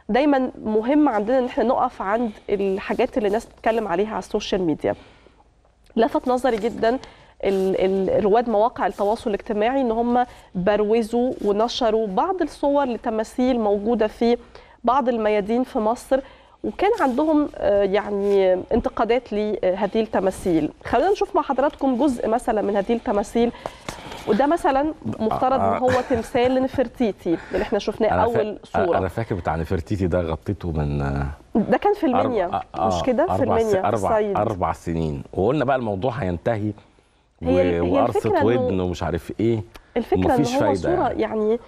دايما مهم عندنا ان احنا نقف عند الحاجات اللي الناس بتتكلم عليها على السوشيال ميديا لفت نظري جدا ال- ال- رواد مواقع التواصل الاجتماعي ان هم بروزوا ونشروا بعض الصور لتماثيل موجوده في بعض الميادين في مصر وكان عندهم آه، يعني انتقادات لهذه التماثيل خلينا نشوف مع حضراتكم جزء مثلا من هذه التماثيل وده مثلا مفترض ان هو تمثال لنفرتيتي اللي احنا شفناه أنا فا- اول صوره انا فاكر بتاع نفرتيتي ده غطيته من آه، ده كان في المنيا أربع- مش آه، كده في أربع س- المنيا في اربع الصعيد اربع سنين وقلنا بقى الموضوع هينتهي هي ال- هي و- وقرصه الفكرة إنه- ودن ومش عارف ايه الفكره ان ومفيش هو فايدة صوره يعني. يعني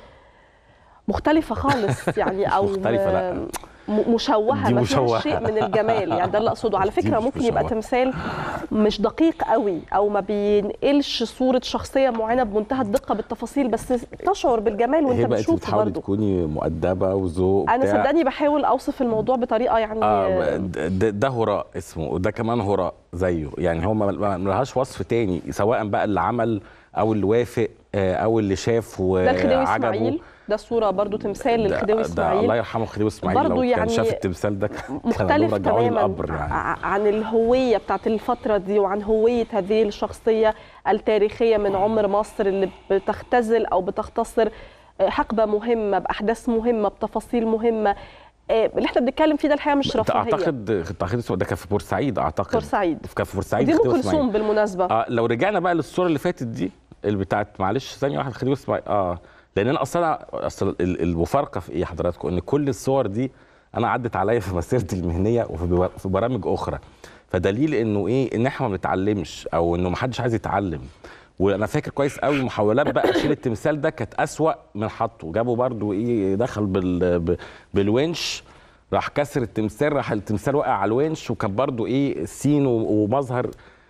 مختلفه خالص يعني او مختلفة، لا. م- مشوهه دي ما فيهاش مشوهة. شيء من الجمال يعني ده اللي اقصده على دي فكره مش ممكن يبقى مشوهة. تمثال مش دقيق قوي او ما بينقلش صوره شخصيه معينه بمنتهى الدقه بالتفاصيل بس تشعر بالجمال وانت هي بقت بتشوفه بتحاولي برضه تكوني مؤدبه وذوق انا بتاع. صدقني بحاول اوصف الموضوع بطريقه يعني آه ده, ده هراء اسمه وده كمان هراء زيه يعني هو ما ما لهاش وصف تاني سواء بقى اللي عمل او اللي وافق آه، او اللي شاف ده الخديوي وعجبه اسماعيل ده صوره برضو تمثال ده- للخديوي ده اسماعيل الله يرحمه الخديوي اسماعيل برضو لو كان يعني شاف التمثال ده كان مختلف رجعوني تماما القبر يعني ع- عن الهويه بتاعت الفتره دي وعن هويه هذه الشخصيه التاريخيه من عمر مصر اللي بتختزل او بتختصر آه، حقبه مهمه باحداث مهمه بتفاصيل مهمه آه، اللي احنا بنتكلم فيه ده الحقيقه مش رفاهيه اعتقد اعتقد ده كان في بورسعيد اعتقد بورسعيد كان في بورسعيد دي ام خديوي إسماعيل. كلثوم بالمناسبه اه لو رجعنا بقى للصوره اللي فاتت دي اللي بتاعت معلش ثانيه واحده خديوي اسماعيل اه لان انا اصلا اصل ال- المفارقه في ايه حضراتكم ان كل الصور دي انا عدت عليا في مسيرتي المهنيه وفي بر- في برامج اخرى فدليل انه ايه ان احنا ما بنتعلمش او انه ما حدش عايز يتعلم وانا فاكر كويس قوي محاولات بقى اشيل التمثال ده كانت اسوا من حطه جابوا برضو ايه دخل بال ب- بالونش راح كسر التمثال راح التمثال وقع على الونش وكان برضو ايه سين و- ومظهر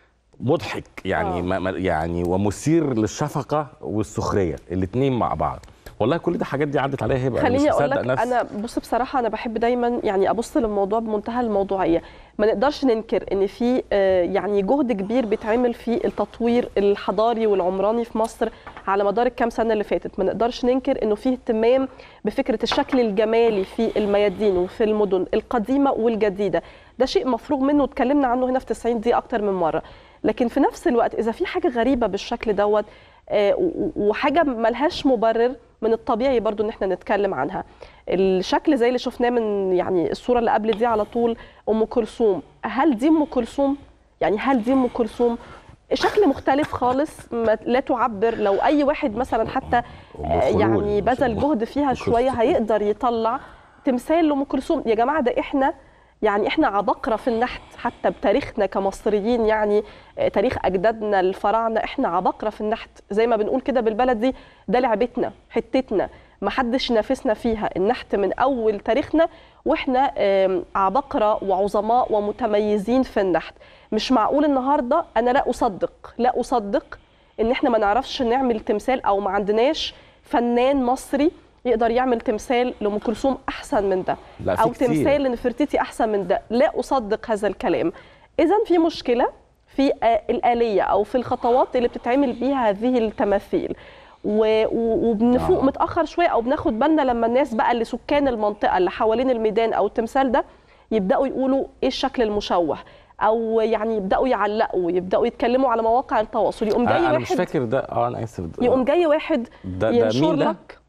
مضحك يعني آه. ما ما- يعني ومثير للشفقه والسخريه الاثنين مع بعض والله كل ده حاجات دي عدت عليا هبه أنا مش خليني اقول مصدق لك نفسي. انا بص بصراحه انا بحب دايما يعني ابص للموضوع بمنتهى الموضوعيه ما نقدرش ننكر ان في آه، يعني جهد كبير بيتعمل في التطوير الحضاري والعمراني في مصر على مدار الكام سنه اللي فاتت ما نقدرش ننكر انه في اهتمام بفكره الشكل الجمالي في الميادين وفي المدن القديمه والجديده ده شيء مفروغ منه اتكلمنا عنه هنا في 90 دي اكتر من مره لكن في نفس الوقت اذا في حاجه غريبه بالشكل دوت آه، و- وحاجه ملهاش مبرر من الطبيعي برضو ان احنا نتكلم عنها الشكل زي اللي شفناه من يعني الصوره اللي قبل دي على طول ام كلثوم هل دي ام كلثوم يعني هل دي ام كلثوم شكل مختلف خالص ما لا تعبر لو اي واحد مثلا حتى أم آه، خلول، يعني مش بذل أم- جهد فيها أم شويه كلثوم. هيقدر يطلع تمثال لام كلثوم يا جماعه ده احنا يعني احنا عبقرة في النحت حتى بتاريخنا كمصريين يعني آه، تاريخ اجدادنا الفراعنه احنا عبقرة في النحت زي ما بنقول كده بالبلدي ده لعبتنا حتتنا ما حدش ينافسنا فيها النحت من اول تاريخنا واحنا آم، عبقرة وعظماء ومتميزين في النحت مش معقول النهارده انا لا اصدق لا اصدق ان احنا ما نعرفش نعمل تمثال او ما عندناش فنان مصري يقدر يعمل تمثال لام كلثوم احسن من ده لا، في او كتير. تمثال لنفرتيتي احسن من ده لا اصدق هذا الكلام اذا في مشكله في آه، الاليه او في الخطوات اللي بتتعمل بيها هذه التماثيل و- و- وبنفوق آه. متاخر شويه او بناخد بالنا لما الناس بقى اللي سكان المنطقه اللي حوالين الميدان او التمثال ده يبداوا يقولوا ايه الشكل المشوه او يعني يبداوا يعلقوا يبداوا يتكلموا على مواقع التواصل يقوم جاي انا مش واحد فاكر ده اه انا اسف ده- يقوم جاي واحد ده ده ينشر مين ده؟ لك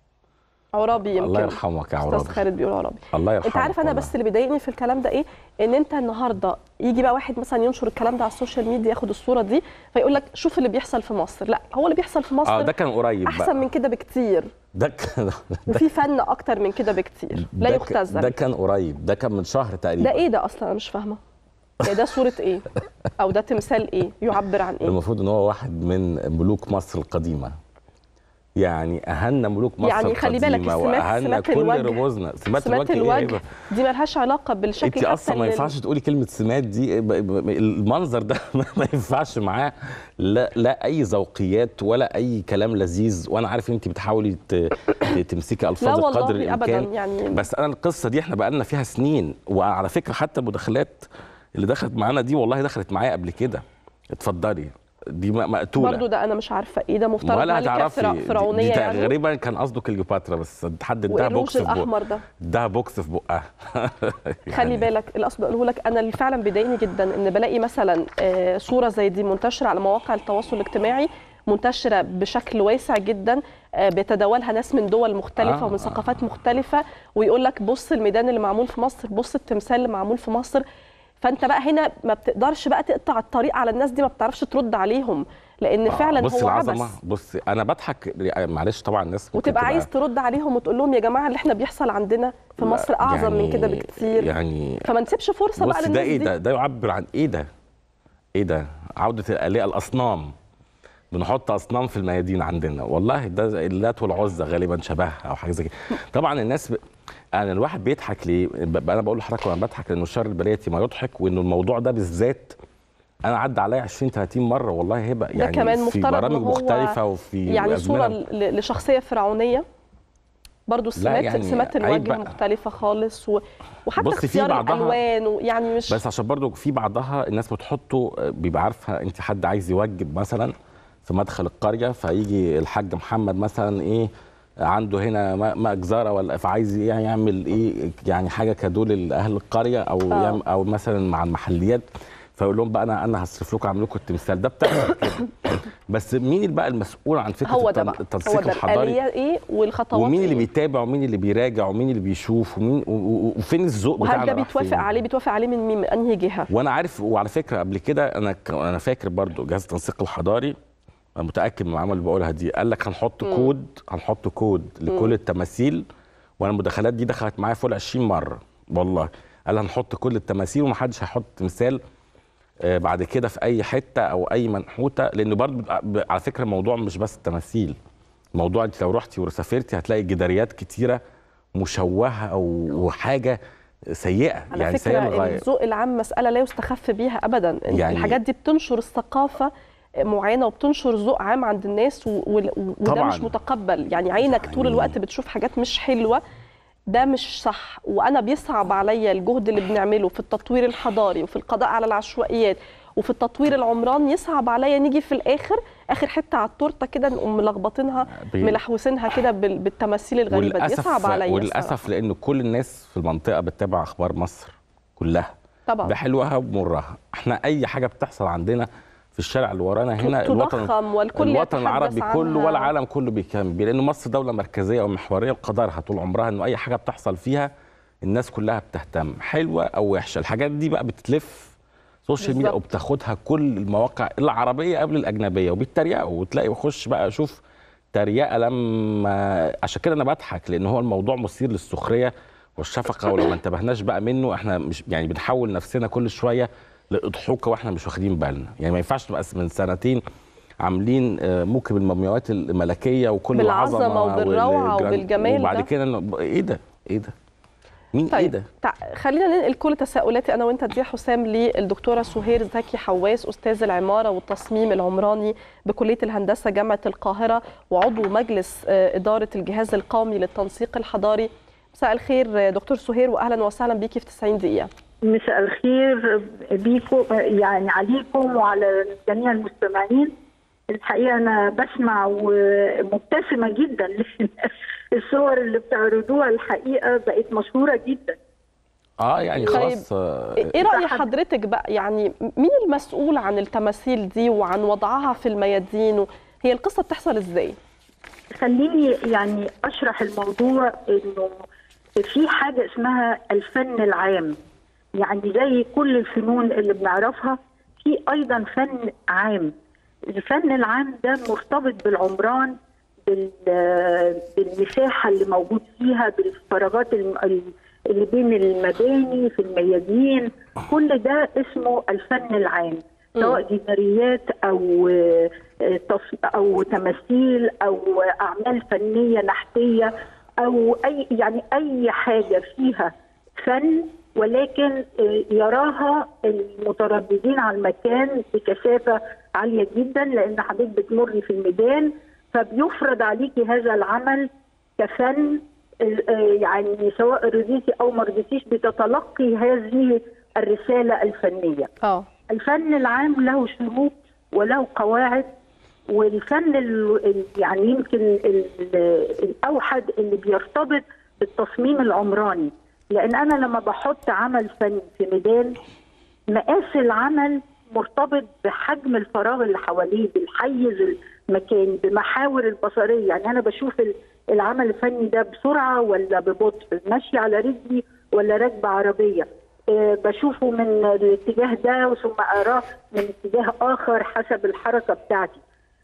عرابي يمكن الله يرحمك يا استاذ عرابي خالد بيقول عرابي الله يرحمك انت عارف انا والله. بس اللي بيضايقني في الكلام ده ايه ان انت النهارده يجي بقى واحد مثلا ينشر الكلام ده على السوشيال ميديا ياخد الصوره دي فيقول لك شوف اللي بيحصل في مصر لا هو اللي بيحصل في مصر اه ده كان قريب احسن بقى من كده بكتير ده كان ده, وفي فن اكتر من كده بكتير لا ده ك- ده يختزل كان قريب ده كان من شهر تقريبا ده ايه ده اصلا انا مش فاهمه يعني ده صوره ايه او ده تمثال ايه يعبر عن ايه المفروض ان هو واحد من ملوك مصر القديمه يعني اهنا ملوك مصر يعني خلي بالك القديمه السمات- واهنا سمات كل الوجه- رموزنا سمات, سمات الوجه, إيه الوجه دي ملهاش علاقه بالشكل انت حتى اصلا ما اللي- ينفعش تقولي كلمه سمات دي ب- ب- المنظر ده ما ينفعش معاه لا لا اي ذوقيات ولا اي كلام لذيذ وانا عارف انت بتحاولي ت- ت- تمسكي لا الفاظ قدر والله ابدا الامكان يعني بس انا القصه دي احنا بقالنا فيها سنين وعلى فكره حتى المداخلات اللي دخلت معانا دي والله دخلت معايا قبل كده اتفضلي دي م- مقتوله برضو ده انا مش عارفه ايه ده مفترض ولا ملكه هتعرفي فرع دي- فرعونيه دي يعني غالبا كان قصده كليوباترا بس حد وايه اداها الروج بوكس في بقها الاحمر ده اداها بوكس في بقها خلي بالك الاصل بقوله لك انا اللي فعلا بيضايقني جدا ان بلاقي مثلا آه، صوره زي دي منتشره على مواقع التواصل الاجتماعي منتشره بشكل واسع جدا آه، بيتداولها ناس من دول مختلفه آه، ومن آه. ثقافات مختلفه ويقول لك بص الميدان اللي معمول في مصر بص التمثال اللي معمول في مصر فانت بقى هنا ما بتقدرش بقى تقطع الطريق على الناس دي ما بتعرفش ترد عليهم لان فعلا بص هو العظمه عبث بص انا بضحك معلش طبعا الناس ممكن وتبقى تبقى- عايز ترد عليهم وتقول لهم يا جماعه اللي احنا بيحصل عندنا في لا، مصر اعظم من يعني- كده بكتير يعني فما نسيبش فرصه بقى بص ده للناس ايه دي ده ده يعبر عن ايه ده ايه ده عوده الالهه الاصنام بنحط اصنام في الميادين عندنا والله ده زي اللات والعزى غالبا شبهها او حاجه زي كده طبعا الناس ب... انا الواحد بيضحك ليه ب... انا بقول لحضرتك وانا بضحك لانه الشر البليتي ما يضحك وانه الموضوع ده بالذات انا عدى عليا 20 30 مره والله هبه ده يعني كمان في مفترض إن برامج هو مختلفه وفي يعني أزمنة صوره ل- لشخصيه فرعونيه برضو السمات يعني سمات عيب الوجه بقى. مختلفه خالص و... وحتى بصي في اختيار بعضها- الالوان ويعني مش بس عشان برضو في بعضها الناس بتحطه بيبقى عارفه انت حد عايز يوجب مثلا في مدخل القريه فيجي الحاج محمد مثلا ايه عنده هنا ماء ماء جزاره ولا فعايز يعني يعمل ايه يعني حاجه كادو لاهل القريه او آه. يعمل او مثلا مع المحليات فيقول لهم بقى انا انا هصرف لكم اعمل لكم التمثال ده بتاعكم كده بس مين اللي بقى المسؤول عن فكره هو ده التن- بقى هو التنسيق ده الحضاري الاليه ايه والخطوات ومين اللي إيه؟ بيتابع ومين اللي بيراجع ومين اللي بيشوف ومين و- و- وفين الذوق بتاعنا وهل ده راح بيتوافق فين؟ عليه بيتوافق عليه من مين من انهي جهه وانا عارف وعلى فكره قبل كده انا ك- انا فاكر برضو جهاز التنسيق الحضاري انا متاكد من العمل اللي بقولها دي قال لك هنحط مم. كود هنحط كود لكل التماثيل وانا المداخلات دي دخلت معايا فوق ال 20 مره والله قال هنحط كل التماثيل ومحدش هيحط تمثال آه، بعد كده في اي حته او اي منحوته لان برضو بيبقى- ب- على فكره الموضوع مش بس التماثيل الموضوع انت لو رحتي وسافرتي هتلاقي جداريات كتيره مشوهه او وحاجه سيئه على يعني سيئه فكره للغايه الذوق العام مساله لا يستخف بيها ابدا يعني يعني- الحاجات دي بتنشر الثقافه معينه وبتنشر ذوق عام عند الناس و- و- وده طبعاً. مش متقبل يعني عينك طول يعني- الوقت بتشوف حاجات مش حلوه ده مش صح وانا بيصعب عليا الجهد اللي بنعمله في التطوير الحضاري وفي القضاء على العشوائيات وفي التطوير العمراني يصعب عليا نيجي في الاخر اخر حته على التورته كده نقوم ملخبطينها بي- ملحوسينها كده بال- بالتماثيل الغريبه دي يصعب عليا الصراحة. وللاسف لان كل الناس في المنطقه بتتابع اخبار مصر كلها طبعا بحلوها وبمرها احنا اي حاجه بتحصل عندنا في الشارع اللي ورانا هنا الوطن تضخم والكل الوطن يتحدث العربي كله عنها. والعالم كله بيكمل بيه لان مصر دوله مركزيه ومحوريه وقدرها طول عمرها انه اي حاجه بتحصل فيها الناس كلها بتهتم حلوه او وحشه الحاجات دي بقى بتلف سوشيال ميديا بالظبط. وبتاخدها كل المواقع العربيه قبل الاجنبيه وبيتريقوا وتلاقي يخش بقى اشوف تريقه لما عشان كده انا بضحك لان هو الموضوع مثير للسخريه والشفقه ولو ما انتبهناش بقى منه احنا مش يعني بنحول نفسنا كل شويه لاضحوكه واحنا مش واخدين بالنا يعني ما ينفعش نبقى من سنتين عاملين آه، موكب المومياوات الملكيه وكل بالعظمة العظمه وبالروعة والجران- وبالجمال وبعد ده. كده إنه ايه ده ايه ده مين ايه طيب ده تع... خلينا ننقل كل تساؤلاتي انا وانت دي يا حسام للدكتوره سهير زكي حواس استاذ العماره والتصميم العمراني بكليه الهندسه جامعه القاهره وعضو مجلس آه، اداره الجهاز القومي للتنسيق الحضاري مساء الخير آه، دكتور سهير واهلا وسهلا بيكي في 90 دقيقه مساء الخير بيكم يعني عليكم وعلى جميع المستمعين الحقيقه انا بسمع ومبتسمه جدا الصور اللي بتعرضوها الحقيقه بقت مشهوره جدا اه يعني طيب، خلاص آه، ايه راي حد- حضرتك بقى يعني مين المسؤول عن التماثيل دي وعن وضعها في الميادين و... هي القصه بتحصل ازاي خليني يعني اشرح الموضوع انه في حاجه اسمها الفن العام يعني زي كل الفنون اللي بنعرفها في ايضا فن عام الفن العام ده مرتبط بالعمران بال- بالمساحه اللي موجود فيها بالفراغات الم- اللي بين المباني في الميادين كل ده اسمه الفن العام سواء جداريات او آه، تص- او تماثيل او اعمال فنيه نحتيه او اي يعني اي حاجه فيها فن ولكن آه، يراها المترددين على المكان بكثافه عاليه جدا لان حضرتك بتمري في الميدان فبيفرض عليكي هذا العمل كفن آه، يعني سواء رضيتي او ما رضيتيش بتتلقي هذه الرساله الفنيه. اه الفن العام له شروط وله قواعد والفن ال- ال- يعني يمكن ال- الاوحد اللي بيرتبط بالتصميم العمراني لان انا لما بحط عمل فني في ميدان مقاس العمل مرتبط بحجم الفراغ اللي حواليه بالحيز المكاني بمحاور البصريه يعني انا بشوف ال- العمل الفني ده بسرعه ولا ببطء ماشي على رجلي ولا راكبه عربيه آه، بشوفه من الاتجاه ده ثم اراه من اتجاه اخر حسب الحركه بتاعتي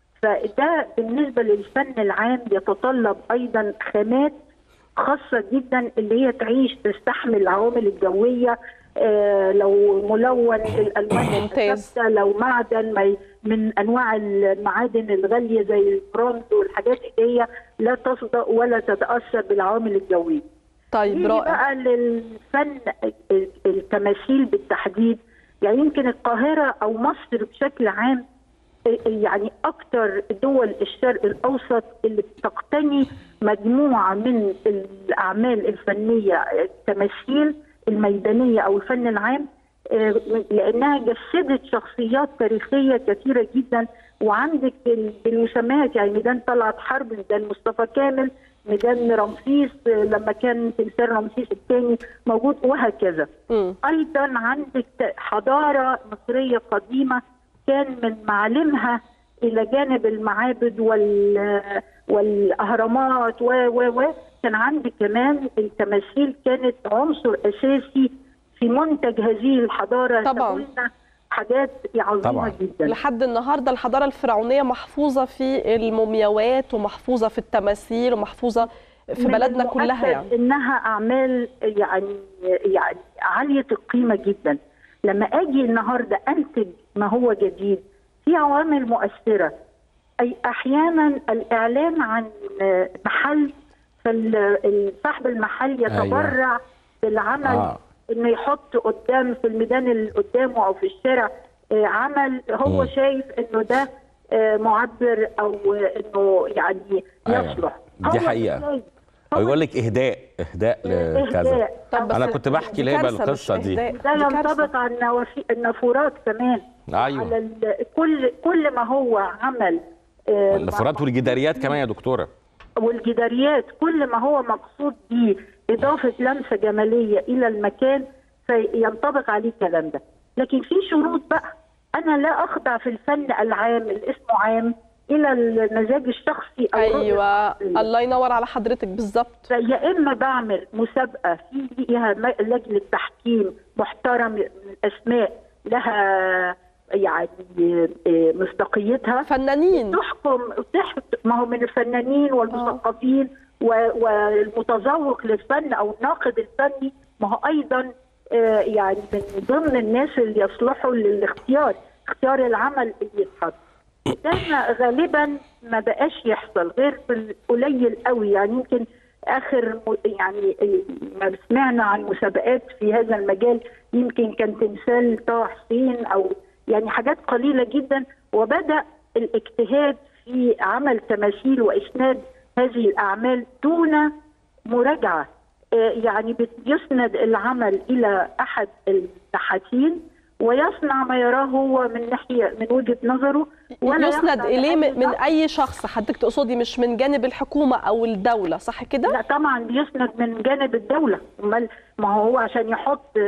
فده بالنسبه للفن العام يتطلب ايضا خامات خاصه جدا اللي هي تعيش تستحمل العوامل الجويه آه لو ملون الالوان ممتاز. الثابتة، لو معدن ما ي- من انواع المعادن الغاليه زي البرونز والحاجات اللي هي لا تصدأ ولا تتاثر بالعوامل الجويه طيب نيجي رائع بقى للفن ال- التماثيل بالتحديد يعني يمكن القاهرة أو مصر بشكل عام يعني أكتر دول الشرق الأوسط اللي بتقتني مجموعة من الأعمال الفنية التماثيل الميدانية أو الفن العام آه، لأنها جسدت شخصيات تاريخية كثيرة جدا وعندك ال- بالمسميات يعني ميدان طلعت حرب ميدان مصطفى كامل ميدان رمسيس آه، لما كان تمثال رمسيس الثاني موجود وهكذا مم. ايضا عندك ت- حضاره مصريه قديمه كان من معالمها الى جانب المعابد وال والاهرامات و و و كان عندك كمان التماثيل كانت عنصر اساسي في منتج هذه الحضاره طبعاً. قلنا حاجات عظيمه طبعاً. جدا لحد النهارده الحضاره الفرعونيه محفوظه في المومياوات ومحفوظه في التماثيل ومحفوظه في من بلدنا المؤكد كلها يعني انها اعمال يعني يعني عاليه القيمه جدا لما اجي النهارده انتج ما هو جديد في عوامل مؤثره اي احيانا الاعلان عن محل فصاحب المحل يتبرع بالعمل آه. انه يحط قدام في الميدان اللي قدامه او في الشارع آه، عمل هو مم. شايف انه ده آه، معبر او انه يعني أيوة. يصلح دي هو حقيقة. إزاي؟ او يقول لك اهداء اهداء لكذا إهداء. طب بس انا كنت بحكي دي ليه كارثة بالقصه مش دي إهداء. ده دي كارثة. ينطبق على النوافي- النافورات كمان على ايوه ال- كل كل ما هو عمل آه، النفرات والجداريات كمان يا دكتوره والجداريات كل ما هو مقصود به إضافة لمسة جمالية إلى المكان فينطبق عليه الكلام ده لكن في شروط بقى أنا لا أخضع في الفن العام اللي اسمه عام إلى المزاج الشخصي أو الرؤية ايوه الشخصية. الله ينور على حضرتك بالظبط يا اما بعمل مسابقه فيها م- لجنه تحكيم محترم من الاسماء لها يعني آه، مصداقيتها فنانين تحكم تحت ما هو من الفنانين والمثقفين و- والمتذوق للفن او الناقد الفني ما هو ايضا آه، يعني من ضمن الناس اللي يصلحوا للاختيار اختيار العمل اللي يتحط ده ما- غالبا ما بقاش يحصل غير في القليل قوي يعني يمكن اخر م- يعني ما سمعنا عن مسابقات في هذا المجال يمكن كان تمثال طه حسين او يعني حاجات قليله جدا وبدا الاجتهاد في عمل تماثيل واسناد هذه الاعمال دون مراجعه آه، يعني بيسند العمل الى احد النحاتين ويصنع ما يراه هو من ناحيه من وجهه نظره ولا يسند يخضع اليه لأي من من ضغط. اي شخص حضرتك تقصدي مش من جانب الحكومه او الدوله صح كده لا طبعا بيسند من جانب الدولة امال ما هو عشان يحط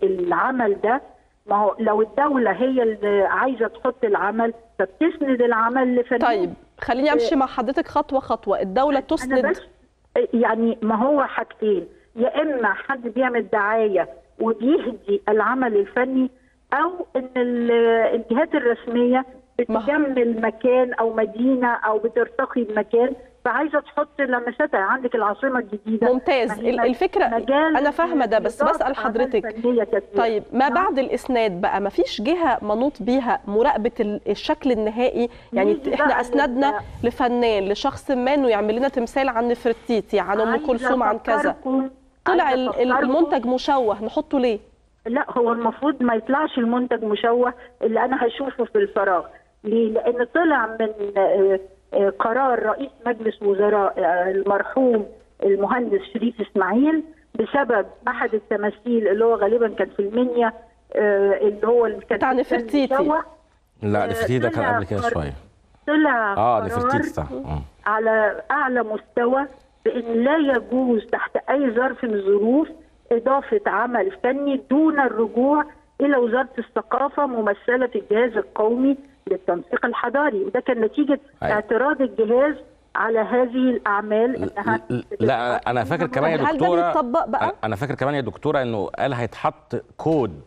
العمل ده ما هو لو الدولة هي اللي عايزة تحط العمل فبتسند العمل لفنان طيب خليني امشي مع حضرتك خطوه خطوه الدوله أنا تسند بس يعني ما هو حاجتين يا إما حد بيعمل دعاية وبيهدي العمل الفني أو إن ال- الجهات الرسمية بتجمل مكان أو مدينة أو بترتقي المكان فعايزة تحط لمساتها عندك العاصمة الجديدة ممتاز ما هي ال- الفكره مجال انا فاهمه ده بس إضافة بسال أعمال حضرتك فنية كتير. طيب ما نعم. بعد الاسناد بقى ما فيش جهه منوط بيها مراقبه ال- الشكل النهائي يعني نيجي احنا بقى اسندنا لل- لفنان لشخص ما انه يعمل لنا تمثال عن نفرتيتي عن ام عايزة كلثوم عن كذا أفكركم- طلع عايزة ال- ال- أفكركم- المنتج مشوه نحطه ليه لا هو المفروض ما يطلعش المنتج مشوه اللي انا هشوفه في الفراغ ليه؟ لان طلع من آه، آه، قرار رئيس مجلس وزراء آه، المرحوم المهندس شريف اسماعيل بسبب احد التماثيل اللي هو غالبا كان في المنيا آه، اللي هو اللي كان بتاع تمثال نفرتيتي. مشوه. لا نفرتيتي ده كان طلع قبل كده قرار- شويه طلع اه قرار نفرتيتي صح آه. على اعلى مستوى بان لا يجوز تحت اي ظرف من الظروف اضافه عمل فني دون الرجوع الى وزاره الثقافه ممثله في الجهاز القومي للتنسيق الحضاري وده كان نتيجه أيوة. اعتراض الجهاز على هذه الاعمال انها ل- لا انا فاكر كمان يا هل ده دكتوره بيتطبق بقى؟ أنا- انا فاكر كمان يا دكتوره انه قال هيتحط كود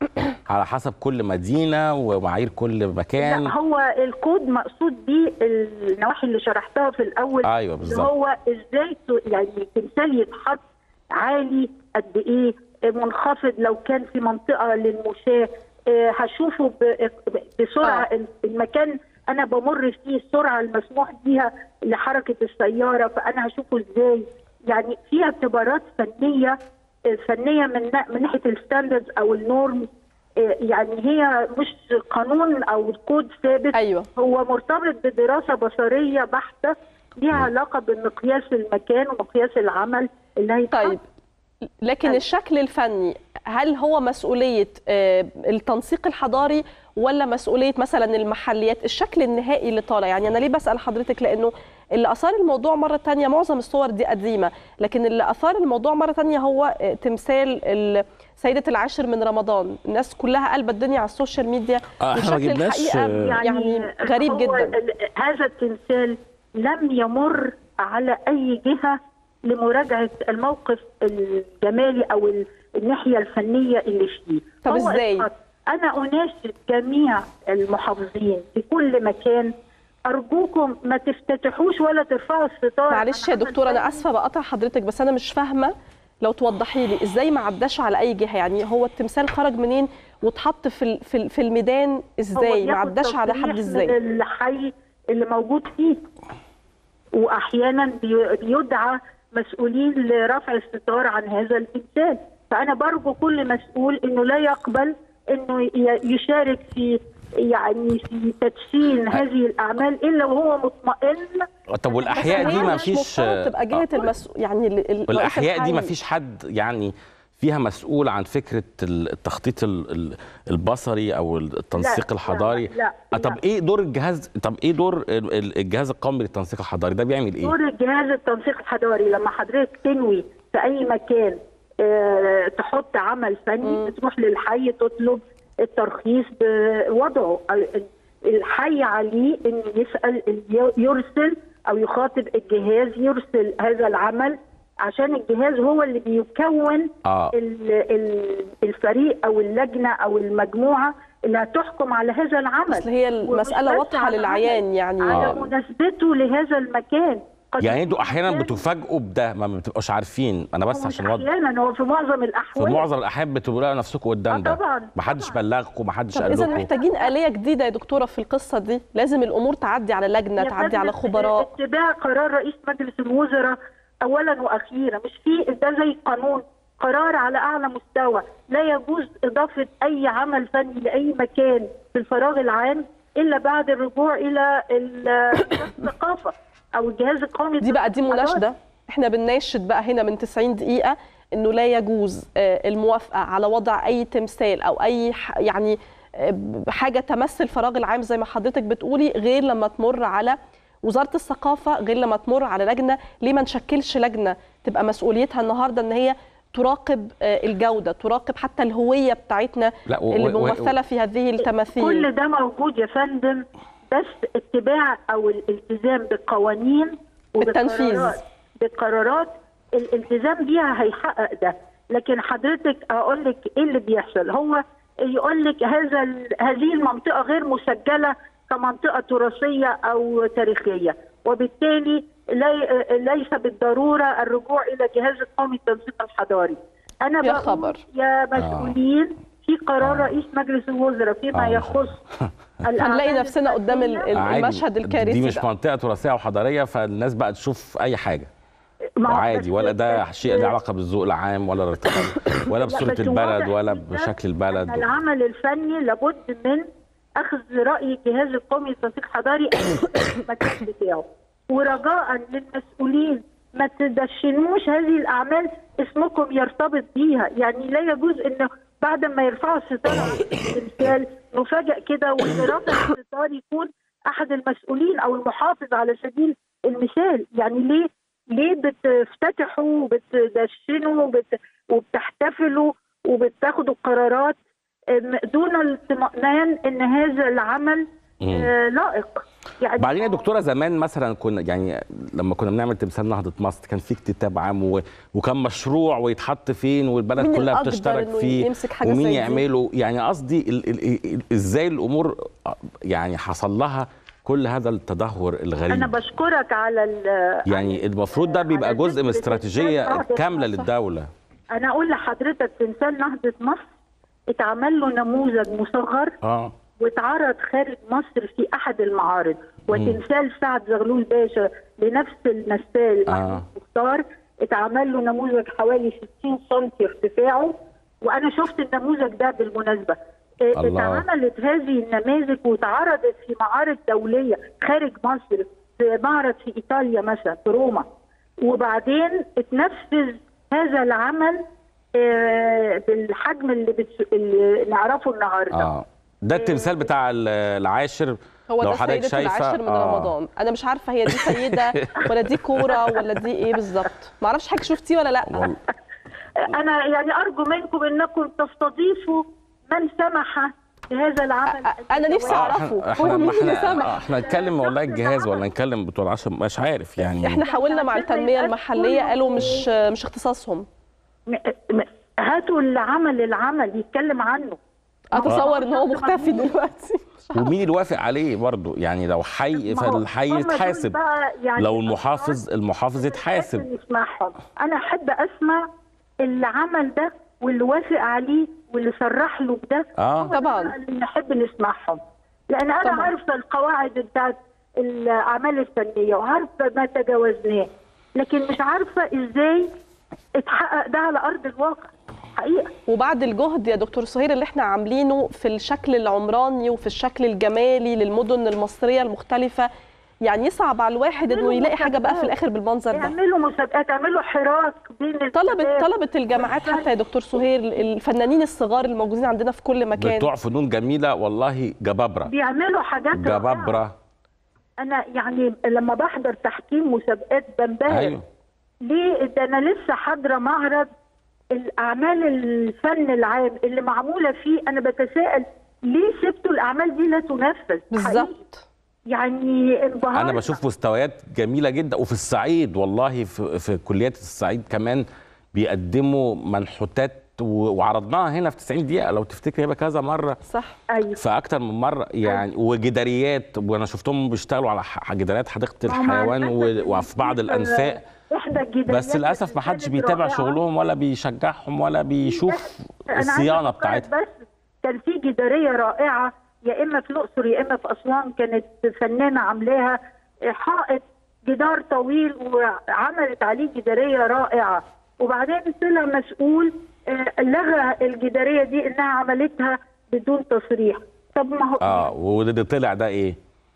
على حسب كل مدينه ومعايير كل مكان لا هو الكود مقصود بيه النواحي اللي شرحتها في الاول ايوه اللي بالظبط هو ازاي ت- يعني التمثال يتحط عالي قد ايه منخفض لو كان في منطقه للمشاه آه، هشوفه ب- بسرعه آه. المكان انا بمر فيه السرعه المسموح بيها لحركه السياره فانا هشوفه ازاي يعني في اعتبارات فنيه آه، فنيه من نا- من ناحيه الستاندردز او النورم يعني هي مش قانون او كود ثابت ايوه هو مرتبط بدراسه بصريه بحته ليها علاقه بمقياس المكان ومقياس العمل اللي هيتحط طيب لكن أيوة. الشكل الفني هل هو مسؤولية آه، التنسيق الحضاري ولا مسؤولية مثلا المحليات الشكل النهائي اللي طالع يعني أنا ليه بسأل حضرتك لأنه اللي أثار الموضوع مرة تانية معظم الصور دي قديمة لكن اللي أثار الموضوع مرة تانية هو آه، تمثال ال- سيدة العاشر من رمضان الناس كلها قلبت الدنيا على السوشيال ميديا آه، إحنا ما وشكل جبناش، الحقيقة آه، يعني غريب هو جدا ال- هذا التمثال لم يمر على اي جهه لمراجعه الموقف الجمالي او ال- الناحيه الفنيه اللي فيه طب هو إزاي؟ اتحط. انا اناشد جميع المحافظين في كل مكان ارجوكم ما تفتتحوش ولا ترفعوا الستار معلش يا عن عمل دكتور انا فني. اسفه بقطع حضرتك بس انا مش فاهمه لو توضحي لي ازاي ما عداش على اي جهه يعني هو التمثال خرج منين واتحط في ال- في ال- في الميدان هو ازاي ما بياخد عداش على تصريح حد ازاي من الحي اللي موجود فيه واحيانا بي- بيدعى مسؤولين لرفع الستار عن هذا التمثال فانا برجو كل مسؤول انه لا يقبل انه ي- يشارك في يعني في تدشين هذه الاعمال الا وهو مطمئن طب والاحياء بس دي هي ما مش فيش مفترض تبقى جهه المسؤول يعني ال- ال- رئيس والاحياء دي ما الحي. فيش حد يعني فيها مسؤول عن فكره التخطيط ال- ال- البصري او التنسيق لا، الحضاري لا، لا، آه، طب لا. ايه دور الجهاز طب ايه دور ال- ال- الجهاز القومي للتنسيق الحضاري ده بيعمل ايه دور الجهاز التنسيق الحضاري لما حضرتك تنوي في اي مكان آه، تحط عمل فني تروح للحي تطلب الترخيص بوضعه ال- الحي عليه ان يسال يرسل او يخاطب الجهاز يرسل هذا العمل عشان الجهاز هو اللي بيكون اه ال- ال- الفريق او اللجنه او المجموعه اللي هتحكم على هذا العمل اصل هي المساله ومش بس واضحه على للعيان العمل، يعني على آه. مناسبته لهذا المكان قد يعني انتوا يكون احيانا مكان- بتفاجئوا بده ما بتبقوش عارفين انا هو بس مش عشان اوضح احيانا هو في معظم في الاحوال معظم الاحيان بتقولوا نفسكم قدام آه ده طبعاً، محدش طبعاً. بلغكم محدش طب قال اذا لكم محتاجين اليه جديده يا دكتوره في القصه دي لازم الامور تعدي على لجنه يا تعدي فندم، على خبراء اتباع قرار رئيس مجلس الوزراء اولا واخيرا مش في ده زي قانون قرار على اعلى مستوى لا يجوز اضافه اي عمل فني لاي مكان في الفراغ العام الا بعد الرجوع الى ال- الثقافه او الجهاز القومي دي بقى دي للتنسيق مناشده احنا بنناشد بقى هنا من 90 دقيقه انه لا يجوز آه، الموافقه على وضع اي تمثال او اي ح- يعني آه، حاجه تمثل الفراغ العام زي ما حضرتك بتقولي غير لما تمر على وزاره الثقافه غير لما تمر على لجنه ليه ما نشكلش لجنه تبقى مسؤوليتها النهارده ان هي تراقب آه، الجوده تراقب حتى الهويه بتاعتنا لا و- اللي و- و- ممثله في هذه التماثيل كل ده موجود يا فندم بس اتباع او الالتزام بالقوانين بالتنفيذ. وبالقرارات بالقرارات الالتزام بيها هيحقق ده لكن حضرتك اقول لك ايه اللي بيحصل هو يقول لك هذا ال- هذه المنطقه غير مسجله كمنطقه تراثيه او تاريخيه وبالتالي لي ليس بالضروره الرجوع الى جهاز القومي للتنسيق الحضاري انا يا بقول خبر. يا مسؤولين في قرار رئيس مجلس الوزراء فيما آه. يخص هنلاقي الأعمال نفسنا قدام ال- الفنية. ال- عادي. المشهد الكارثي دي مش ده. منطقه تراثيه وحضاريه فالناس بقى تشوف اي حاجه ما هو عادي بس- ولا ده بس- شيء له علاقه بالذوق العام ولا الارتقاء ولا لا، بصوره بس البلد واضح ولا جداً بشكل أن البلد العمل الفني لابد من اخذ راي الجهاز القومي للتنسيق الحضاري المكان بتاعه ورجاء للمسؤولين ما تدشنوش هذه الاعمال اسمكم يرتبط بيها يعني لا يجوز ان بعد ما يرفعوا الستار عن التمثال نفاجئ كده واللي رافع الستار يكون احد المسؤولين او المحافظ على سبيل المثال يعني ليه ليه بتفتتحوا وبتدشنوا وبت وبتحتفلوا وبتاخدوا قرارات أم، دون الاطمئنان ان هذا العمل مم. آه، لائق يعني بعدين يا دكتوره زمان مثلا كنا يعني لما كنا بنعمل تمثال نهضه مصر كان في اكتتاب عام و... وكان مشروع ويتحط فين والبلد مين كلها الأقدر بتشترك إنه فيه يمسك حاجة ومين زي دي؟ يعمله يعني قصدي ال... ال... ال... ازاي الامور يعني حصل لها كل هذا التدهور الغريب انا بشكرك على ال- يعني المفروض ده بيبقى على جزء من ذكر استراتيجيه تمثال نهضة كامله مصر. للدوله انا اقول لحضرتك تمثال نهضه مصر اتعمل له نموذج مصغر اه واتعرض خارج مصر في احد المعارض وتمثال سعد زغلول باشا لنفس المثال آه. محمود مختار اتعمل له نموذج حوالي 60 سم ارتفاعه وانا شفت النموذج ده بالمناسبه اه، الله. اتعملت هذه النماذج واتعرضت في معارض دوليه خارج مصر في معرض في ايطاليا مثلا في روما وبعدين اتنفذ هذا العمل اه، بالحجم اللي, بتس... اللي نعرفه النهارده اه ده التمثال بتاع ال- العاشر هو لو ده حضرتك سيدة شايفه العاشر من آه. رمضان انا مش عارفه هي دي سيده ولا دي كوره ولا دي ايه بالظبط ما اعرفش حضرتك شفتيه ولا لا وال- انا يعني ارجو منكم انكم تستضيفوا من سمح بهذا العمل انا نفسي آه، اعرفه احنا هو مين احنا اللي احنا, سمح احنا نتكلم والله الجهاز ولا نتكلم بتوع العشر مش عارف يعني احنا حاولنا مع عشان ما التنميه يبقاش المحليه كله- قالوا مش مش اختصاصهم م- م- هاتوا اللي عمل العمل يتكلم عنه اتصور ان هو مختفي دلوقتي مش عارفة. ومين اللي وافق عليه برضه يعني لو حي ما هو فالحي هم دول يتحاسب بقى يعني لو المحافظ المحافظ يتحاسب لازم نسمعهم انا احب اسمع اللي عمل ده واللي وافق عليه واللي صرح له بده اه هو ده طبعاً. بقى اللي نحب نسمعهم لان انا طبعاً. عارفه القواعد بتاعت الاعمال الفنيه وعارفه ما تجاوزناه لكن مش عارفه ازاي اتحقق ده على ارض الواقع حقيقه وبعد الجهد يا دكتور سهير اللي احنا عاملينه في الشكل العمراني وفي الشكل الجمالي للمدن المصريه المختلفه يعني يصعب على الواحد انه يلاقي حاجه بقى في الاخر بالمنظر ده اعملوا مسابقات اعملوا حراك بين طلبت الشباب. طلبت الجامعات حتى يا دكتور سهير الفنانين الصغار الموجودين عندنا في كل مكان بتوع فنون جميله والله جبابره بيعملوا حاجات رائعة. جبابره انا يعني لما بحضر تحكيم مسابقات بنبهر ايوه ليه ده انا لسه حاضره معرض الاعمال الفن العام اللي معموله فيه انا بتساءل ليه سبتوا الاعمال دي لا تنفذ حقيقي. بالظبط يعني انبهار انا بشوف مستويات جميله جدا وفي الصعيد والله في, في كليات الصعيد كمان بيقدموا منحوتات و- وعرضناها هنا في 90 دقيقه لو تفتكر هيبقى كذا مره صح ايوه في اكتر من مره يعني وجداريات وانا شفتهم بيشتغلوا على ح- جداريات حديقه ما هو مع الحيوان الأسف و- وفي بعض إن في- الانفاق احدى الجداريات بس للاسف ما حدش اللي بيتابع كانت شغلهم ولا بيشجعهم ولا بيشوف أنا عايزة الصيانه أفكرك بتاعتها بس كان في جداريه رائعه يا اما في الاقصر يا اما في اسوان كانت فنانه عاملاها حائط جدار طويل وعملت عليه جداريه رائعه وبعدين طلع مسؤول آه، لغى الجداريه دي انها عملتها بدون تصريح طب ما هو اه واللي طلع ده ايه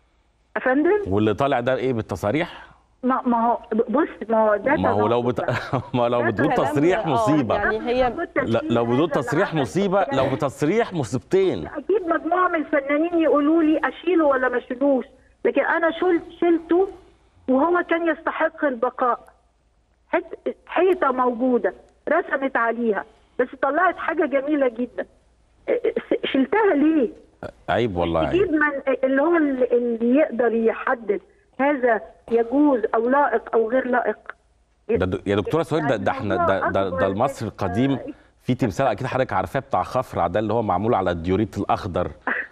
يا فندم واللي طالع ده ايه بالتصاريح ما ما هو بص ما هو ده ما هو لو تناقض بت... ما لو ده بدون كلام- تصريح آه، مصيبه يعني هي لا لو بدون تصريح مصيبه لو بتصريح مصيبتين اكيد مجموعه من الفنانين يقولوا لي اشيله ولا ما اشيلوش لكن انا شلت شلته وهو كان يستحق البقاء حت- حيطه موجوده رسمت عليها بس طلعت حاجه جميله جدا س- شلتها ليه؟ عيب والله عيب. تجيب من اللي هو اللي اللي يقدر يحدد هذا يجوز او لائق او غير لائق ده د- يا دكتوره سهيل ده, ده احنا ده ده, ده المصري القديم في تمثال اكيد حضرتك عارفاه بتاع خفرع ده اللي هو معمول على الديوريت الاخضر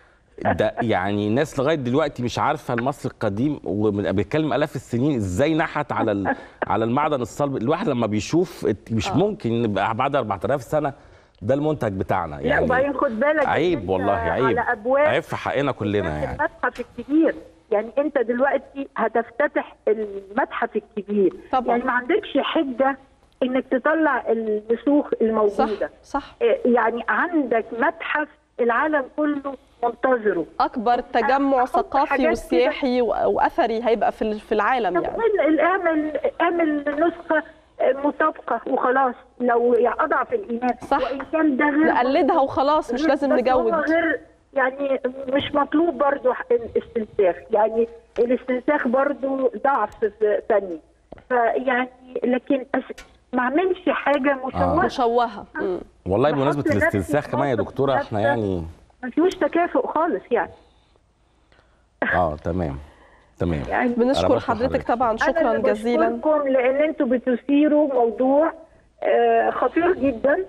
ده يعني الناس لغايه دلوقتي مش عارفه المصري القديم ومن بيتكلم الاف السنين ازاي نحت على ال- على المعدن الصلب الواحد لما بيشوف ات- مش ممكن نبقى بعد 4000 سنه ده المنتج بتاعنا لا يعني وبعدين خد بالك إن عيب أنت والله عيب على ابواب عيب في حقنا كلنا يعني المتحف الكبير يعني انت دلوقتي هتفتتح المتحف الكبير طبعا. يعني ما عندكش حجه انك تطلع المسوخ صح الموجوده صح إيه، يعني عندك متحف العالم كله منتظره اكبر تجمع أحط ثقافي حاجات وسياحي و- واثري هيبقى في ال- في العالم طب يعني إن- اعمل اعمل نسخه مطابقه وخلاص لو يعني اضعف الايمان صح. وان كان ده غير نقلدها وخلاص مش لازم بس هو نجود غير يعني مش مطلوب برضو الاستنساخ يعني الاستنساخ برضو ضعف في فني فيعني لكن أس- ما اعملش حاجه مشوهه مشوهه مم. والله بحط بمناسبه نفسي الاستنساخ في كمان يا موقف دكتوره احنا نفسي. يعني ما فيهوش تكافؤ خالص يعني اه تمام تمام يعني أنا بنشكر بشكر حضرتك حضرتك. طبعا أنا شكرا اللي جزيلا بشكركم لان انتوا بتثيروا موضوع آه، خطير جدا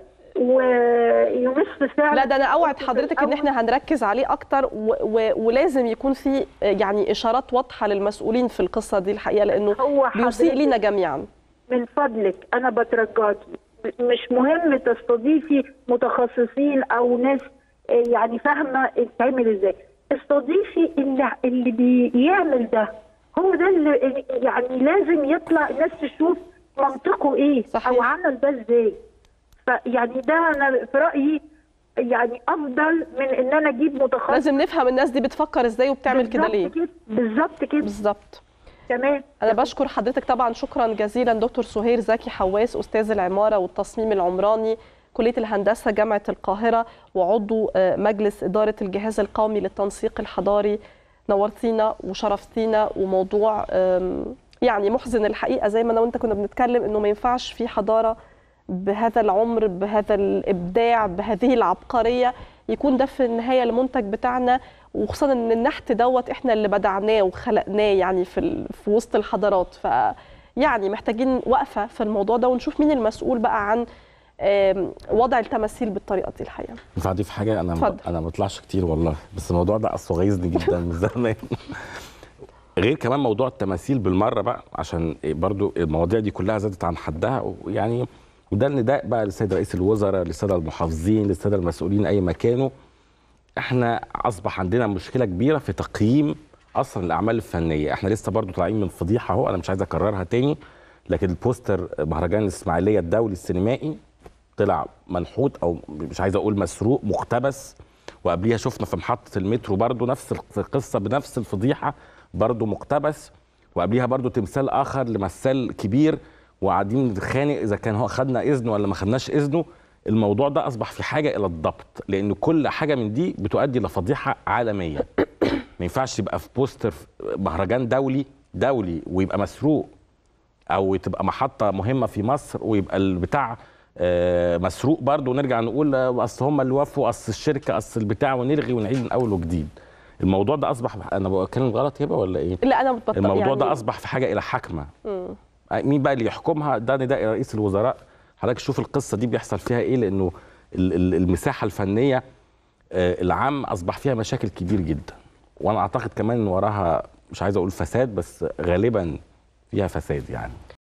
ويمس فعلا لا ده انا اوعد حضرتك ان احنا هنركز عليه اكتر و و ولازم يكون في يعني اشارات واضحه للمسؤولين في القصه دي الحقيقه لانه هو بيسيء حضرتك لينا جميعا من فضلك انا بترجاكي مش مهم تستضيفي متخصصين او ناس آه، يعني فاهمه يتعمل ازاي استضيفي اللي اللي بيعمل ده هو ده اللي يعني لازم يطلع الناس تشوف منطقه ايه صحيح. او عمل ده ازاي فيعني ده انا في رايي يعني افضل من ان انا اجيب متخصص لازم نفهم الناس دي بتفكر ازاي وبتعمل كده بالظبط ليه كده، بالظبط كده بالظبط تمام انا بشكر حضرتك طبعا شكرا جزيلا دكتور سهير زكي حواس استاذ العماره والتصميم العمراني كليه الهندسه جامعه القاهره وعضو آه، مجلس اداره الجهاز القومي للتنسيق الحضاري نورتينا وشرفتينا وموضوع آم، يعني محزن الحقيقه زي ما انا وانت كنا بنتكلم انه ما ينفعش في حضاره بهذا العمر بهذا الابداع بهذه العبقريه يكون ده في النهايه المنتج بتاعنا وخصوصا ان النحت دوت احنا اللي بدعناه وخلقناه يعني في ال... في وسط الحضارات ف يعني محتاجين وقفه في الموضوع ده ونشوف مين المسؤول بقى عن آم، وضع التماثيل بالطريقه دي الحقيقه ينفع اضيف حاجه انا اتفضل. انا ما بطلعش كتير والله بس الموضوع ده اصله غيظني جدا من زمان غير كمان موضوع التماثيل بالمره بقى عشان برضو المواضيع دي كلها زادت عن حدها ويعني وده النداء بقى للسيد رئيس الوزراء للساده المحافظين للساده المسؤولين اي مكانوا احنا اصبح عندنا مشكله كبيره في تقييم اصلا الاعمال الفنيه احنا لسه برضو طالعين من فضيحه اهو انا مش عايز اكررها تاني لكن البوستر مهرجان الاسماعيليه الدولي السينمائي طلع منحوت او مش عايز اقول مسروق مقتبس وقبليها شفنا في محطه المترو برضو نفس القصه بنفس الفضيحه برضو مقتبس وقبليها برضو تمثال اخر لمثال كبير وقاعدين نتخانق اذا كان هو خدنا اذنه ولا ما خدناش اذنه الموضوع ده اصبح في حاجه الى الضبط لان كل حاجه من دي بتؤدي لفضيحه عالميه ما ينفعش يبقى في بوستر في مهرجان دولي دولي ويبقى مسروق او تبقى محطه مهمه في مصر ويبقى البتاع آه، مسروق برضه ونرجع نقول آه، اصل هم اللي وافقوا اصل الشركه اصل البتاع ونلغي ونعيد من اول وجديد الموضوع ده اصبح انا بتكلم غلط هبه ولا ايه لا انا بتبطل الموضوع يعني ده اصبح في حاجه الى حكمه مم. مين بقى اللي يحكمها ده نداء رئيس الوزراء حضرتك شوف القصه دي بيحصل فيها ايه لانه ال- ال- المساحه الفنيه آه، العام اصبح فيها مشاكل كبير جدا وانا اعتقد كمان ان وراها مش عايز اقول فساد بس غالبا فيها فساد يعني